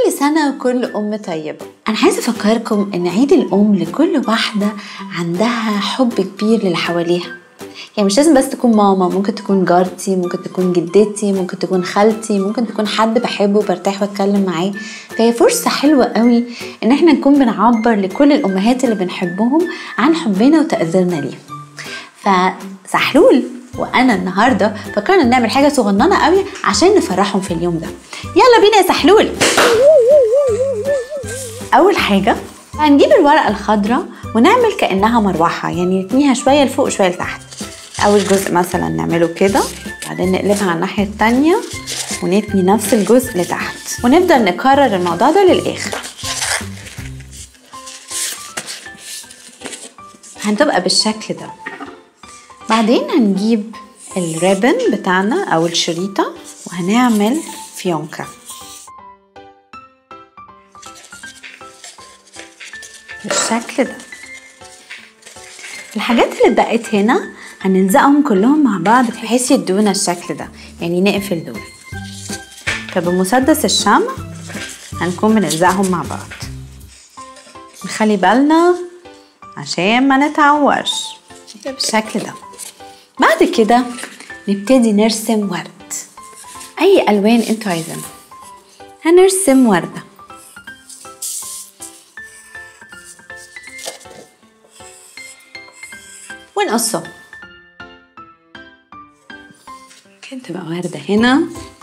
كل سنة وكل أم طيبة أنا عايزة أفكركم إن عيد الأم لكل واحدة عندها حب كبير للي حواليها يعني مش لازم بس تكون ماما ممكن تكون جارتي ممكن تكون جدتي ممكن تكون خالتي ممكن تكون حد بحبه وبرتاح واتكلم معاه فهي فرصة حلوة قوي ان احنا نكون بنعبر لكل الامهات اللي بنحبهم عن حبنا وتقديرنا ليهم فسحلول وانا النهارده فكرنا نعمل حاجه صغننه قوي عشان نفرحهم في اليوم ده يلا بينا يا سحلول اول حاجه هنجيب الورقه الخضراء ونعمل كانها مروحه يعني نتنيها شويه لفوق شويه لتحت اول جزء مثلا نعمله كده بعدين نقلبها على الناحيه التانية ونتني نفس الجزء لتحت ونفضل نكرر الموضوع ده للاخر هتبقى بالشكل ده بعدين هنجيب الريبن بتاعنا او الشريطه وهنعمل فيونكه بالشكل ده الحاجات اللي اتبقت هنا هنلزقهم كلهم مع بعض بحيث يدونا الشكل ده يعني نقفل دول فبمسدس الشمع هنكون بنلزقهم مع بعض نخلي بالنا عشان ما نتعورش بالشكل ده بعد كده نبتدي نرسم ورد اي الوان انتوا عايزينها هنرسم ورده ونقصه ممكن تبقى وردة هنا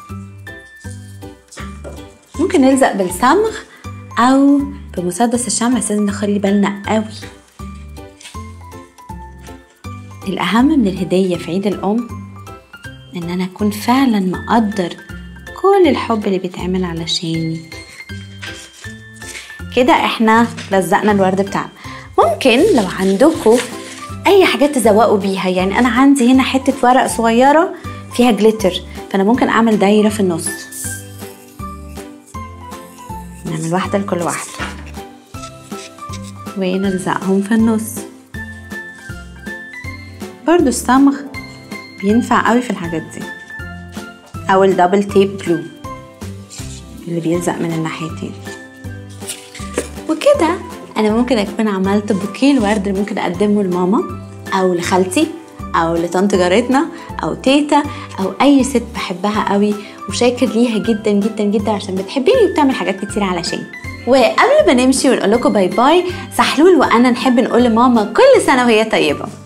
ممكن نلزق بالصمغ أو بمسدس الشمع بس لازم نخلي بالنا قوي الأهم من الهدية في عيد الأم إن أنا أكون فعلا مقدر كل الحب اللي بيتعمل علشاني كده احنا لزقنا الورد بتاعنا ممكن لو عندكم اي حاجات تزوقوا بيها يعني انا عندي هنا حته ورق صغيره فيها جليتر فانا ممكن اعمل دايره في النص نعمل واحده لكل واحده ونلزقهم في النص برضو الصمغ بينفع قوي في الحاجات دي او الدبل تيب جلو اللي بيلزق من الناحيتين وكده انا ممكن اكون عملت بوكيه الورد اللي ممكن اقدمه لماما او لخالتي او لطنط جارتنا او تيتا او اي ست بحبها قوي وشاكر ليها جدا جدا جدا عشان بتحبيني وبتعمل حاجات كتير علشان وقبل ما نمشي ونقول لكم باي باي سحلول وانا نحب نقول لماما كل سنه وهي طيبه